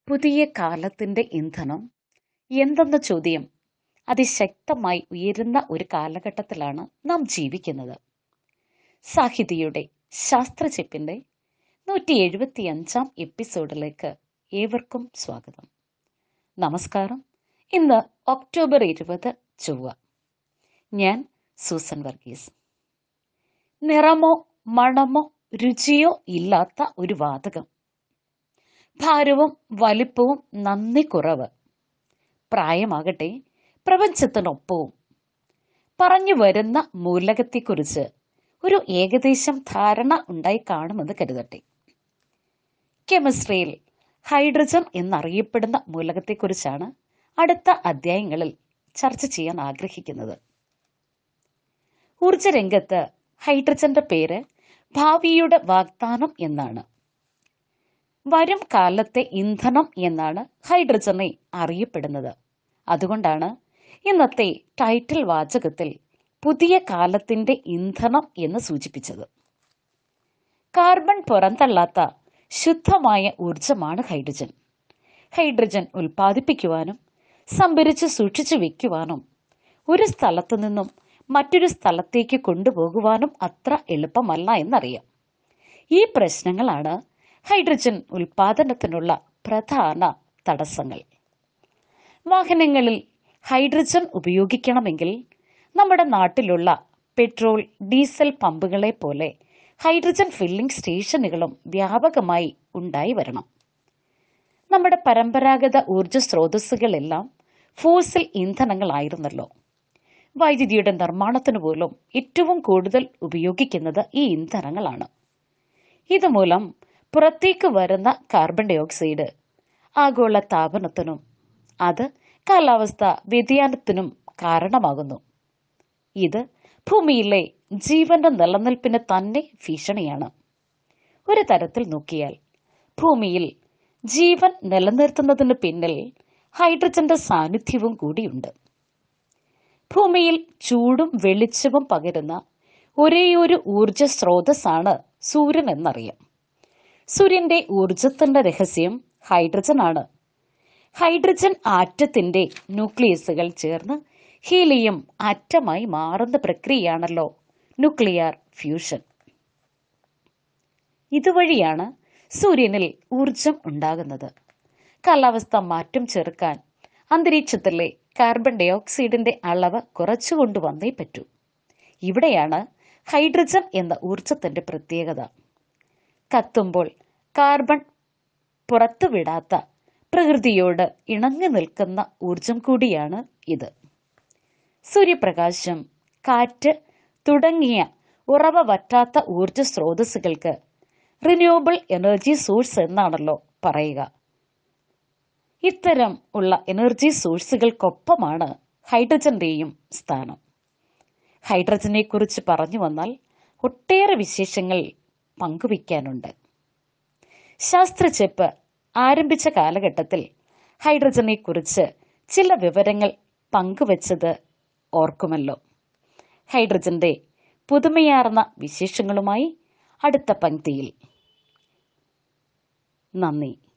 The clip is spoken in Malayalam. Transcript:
പുതിയ കാലത്തിന്റെ ഇന്ധനം എന്തെന്ന ചോദ്യം അതിശക്തമായി ഉയരുന്ന ഒരു കാലഘട്ടത്തിലാണ് നാം ജീവിക്കുന്നത് സാഹിതിയുടെ ശാസ്ത്രചിപ്പിന്റെ നൂറ്റി എഴുപത്തിയഞ്ചാം എപ്പിസോഡിലേക്ക് ഏവർക്കും സ്വാഗതം നമസ്കാരം ഇന്ന് ഒക്ടോബർ ഇരുപത് ചൊവ്വ ഞാൻ സൂസൻ വർഗീസ് നിറമോ മണമോ രുചിയോ ഇല്ലാത്ത ഒരു വാതകം ഭാരവും വലിപ്പവും നന്ദി കുറവ് പ്രായമാകട്ടെ പ്രപഞ്ചത്തിനൊപ്പവും പറഞ്ഞു വരുന്ന മൂലകത്തെക്കുറിച്ച് ഒരു ഏകദേശം ധാരണ ഉണ്ടായി കാണുമെന്ന് കരുതട്ടെ കെമിസ്ട്രിയിൽ ഹൈഡ്രജൻ എന്നറിയപ്പെടുന്ന മൂലകത്തെക്കുറിച്ചാണ് അടുത്ത അധ്യായങ്ങളിൽ ചർച്ച ചെയ്യാൻ ആഗ്രഹിക്കുന്നത് ഊർജരംഗത്ത് ഹൈഡ്രജന്റെ പേര് ഭാവിയുടെ വാഗ്ദാനം എന്നാണ് വരും കാലത്തെ ഇന്ധനം എന്നാണ് ഹൈഡ്രജനെ അറിയപ്പെടുന്നത് അതുകൊണ്ടാണ് ഇന്നത്തെ ടൈറ്റിൽ വാചകത്തിൽ പുതിയ കാലത്തിന്റെ ഇന്ധനം എന്ന് സൂചിപ്പിച്ചത് കാർബൺ പുറന്തള്ളാത്ത ശുദ്ധമായ ഊർജമാണ് ഹൈഡ്രജൻ ഹൈഡ്രജൻ ഉൽപ്പാദിപ്പിക്കുവാനും സംഭരിച്ച് സൂക്ഷിച്ചു വെക്കുവാനും ഒരു സ്ഥലത്തു നിന്നും മറ്റൊരു സ്ഥലത്തേക്ക് കൊണ്ടുപോകുവാനും അത്ര എളുപ്പമല്ല എന്നറിയാം ഈ പ്രശ്നങ്ങളാണ് ഹൈഡ്രജൻ ഉൽപാദനത്തിനുള്ള പ്രധാന തടസ്സങ്ങൾ വാഹനങ്ങളിൽ ഹൈഡ്രജൻ ഉപയോഗിക്കണമെങ്കിൽ നമ്മുടെ നാട്ടിലുള്ള പെട്രോൾ ഡീസൽ പമ്പുകളെ പോലെ ഹൈഡ്രജൻ ഫില്ലിംഗ് സ്റ്റേഷനുകളും വ്യാപകമായി ഉണ്ടായി വരണം നമ്മുടെ പരമ്പരാഗത ഊർജ സ്രോതസ്സുകളെല്ലാം ഫോസിൽ ഇന്ധനങ്ങളായിരുന്നല്ലോ വൈദ്യുതിയുടെ നിർമ്മാണത്തിന് പോലും ഏറ്റവും കൂടുതൽ ഉപയോഗിക്കുന്നത് ഈ ഇന്ധനങ്ങളാണ് ഇതുമൂലം പുറത്തേക്ക് വരുന്ന കാർബൺ ഡൈ ഓക്സൈഡ് ആഗോള താപനത്തിനും അത് കാലാവസ്ഥ വ്യതിയാനത്തിനും കാരണമാകുന്നു ഇത് ഭൂമിയിലെ ജീവന്റെ നിലനിൽപ്പിന് തന്നെ ഭീഷണിയാണ് ഒരു തരത്തിൽ നോക്കിയാൽ ഭൂമിയിൽ ജീവൻ നിലനിർത്തുന്നതിന് പിന്നിൽ ഹൈഡ്രജന്റെ സാന്നിധ്യവും കൂടിയുണ്ട് ഭൂമിയിൽ ചൂടും വെളിച്ചവും പകരുന്ന ഒരേയൊരു ഊർജ സ്രോതസ്സാണ് സൂര്യൻ എന്നറിയാം സൂര്യന്റെ ഊർജത്തിന്റെ രഹസ്യം ഹൈഡ്രജൻ ആണ് ഹൈഡ്രജൻ ആറ്റത്തിന്റെ ന്യൂക്ലിയസുകൾ ചേർന്ന് ഹീലിയം ആറ്റമായി മാറുന്ന പ്രക്രിയയാണല്ലോ ന്യൂക്ലിയർ ഫ്യൂഷൻ ഇതുവഴിയാണ് സൂര്യനിൽ ഊർജം ഉണ്ടാകുന്നത് കാലാവസ്ഥ മാറ്റം ചെറുക്കാൻ അന്തരീക്ഷത്തിലെ കാർബൺ ഡൈ ഓക്സൈഡിന്റെ അളവ് കുറച്ചു കൊണ്ടുവന്നേ പറ്റൂ ഇവിടെയാണ് ഹൈഡ്രജൻ എന്ന ഊർജത്തിന്റെ പ്രത്യേകത കത്തുമ്പോൾ കാർബൺ പുറത്തുവിടാത്ത പ്രകൃതിയോട് ഇണങ്ങി നിൽക്കുന്ന ഊർജം കൂടിയാണ് ഇത് സൂര്യപ്രകാശം കാറ്റ് തുടങ്ങിയ ഉറവ വറ്റാത്ത ഊർജ സ്രോതസ്സുകൾക്ക് റിന്യൂവബിൾ എനർജി സോഴ്സ് എന്നാണല്ലോ പറയുക ഇത്തരം ഉള്ള എനർജി സോഴ്സുകൾക്കൊപ്പമാണ് ഹൈഡ്രജന്റെയും സ്ഥാനം ഹൈഡ്രജനെ കുറിച്ച് പറഞ്ഞു വന്നാൽ ഒട്ടേറെ വിശേഷങ്ങൾ പങ്കുവയ്ക്കാനുണ്ട് ശാസ്ത്രച്ചെപ്പ് ആരംഭിച്ച കാലഘട്ടത്തിൽ ഹൈഡ്രജനെ കുറിച്ച് ചില വിവരങ്ങൾ പങ്കുവച്ചത് ഓർക്കുമല്ലോ ഹൈഡ്രജന്റെ പുതുമയാർന്ന വിശേഷങ്ങളുമായി അടുത്ത പങ്ക്തിയിൽ നന്ദി